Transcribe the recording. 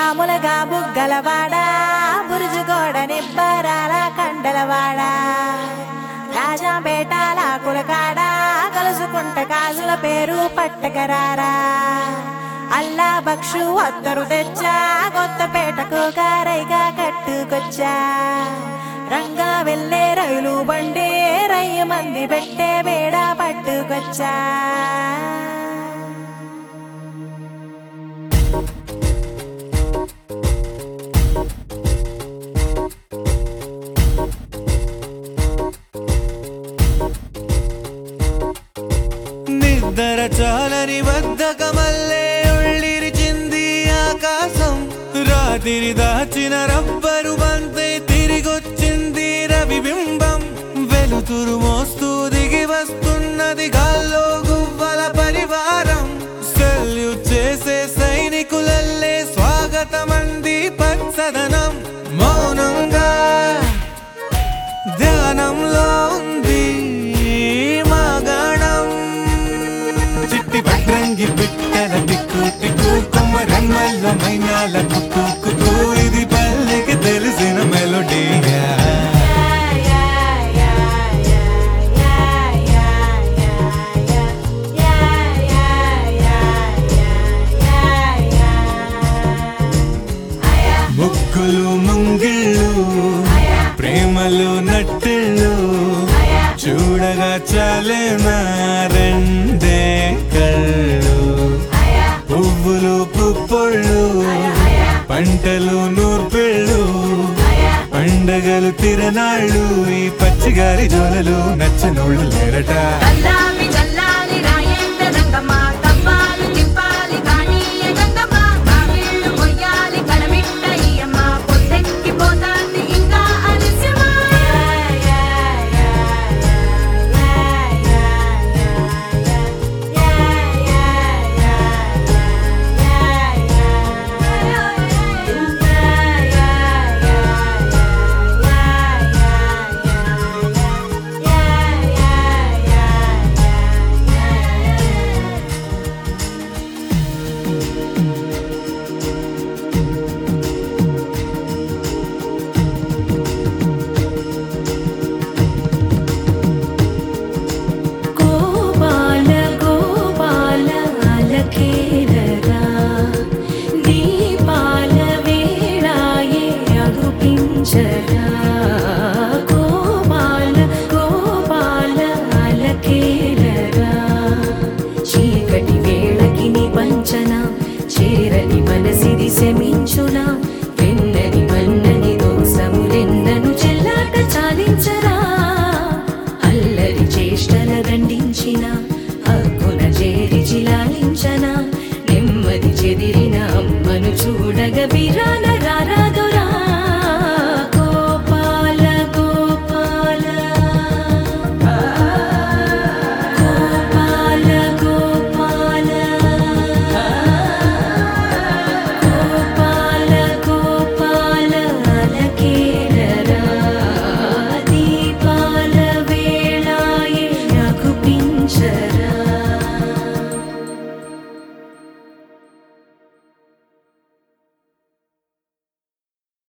మామూలుగా బుగ్గలవాడా బురుజుగోడ నిబ్బరాల కండలవాడా రాజాపేటాల కులకాడ కలుసుకుంట కాజుల పేరు పట్టకరారా అల్లా బక్షు అత్తరు తెచ్చా కొత్తపేటకు కారైగా కట్టుకొచ్చా రంగా వెళ్ళే రైలు బండి రయ్య మంది పెట్టే బేడ పట్టుకొచ్చా నిద్ర చాలని బద్ధకమల్లే ఉళ్ళిరిచింది ఆకాశం రాత్రి దాచిన రబ్బరు బంతే తిరిగొచ్చింది రవిబింబం వెలుతురు మోస్తూ దిగి వస్తున్నది గాల్లో గువ్వల పరివారం సెల్యూట్ చేసే సైనికులల్లే స్వాగతమంది పచ్చదనం మౌనంగా ధ్యానంలో ఉంది మాగణం చిట్టి పట్రంగి బిట్టల టిక్కు టిక్కు కుమ్మరమ్మల్ల మైనాల కుక్కు కుక్కు ఇది పల్లెకి తెలిసిన మెలోడీగా ముగ్గులు ముంగిళ్ళు ప్రేమలు నట్టిళ్ళు చూడగా చాలేనా రెండే కళ్ళు పువ్వులు పుప్పొళ్ళు పంటలు నూర్పిళ్ళు పండగలు తిరనాళ్ళు ఈ పచ్చిగారి జోలలు నచ్చనోళ్ళు లేరట కల్లాపి చల్లాలి రాయేంద్ర రంగమ్మ కవ్వాలి తిప్పాలి కానీయ గంగమ్మ కావిళ్ళు మొయ్యాలి కడమిట్ట ఈయమ్మ పొద్దెక్కి పోతాంది ఇంకా అలస్యమా గోపాల గోపాల అలకేలరా దీపాల వేళాయే అగుపించరా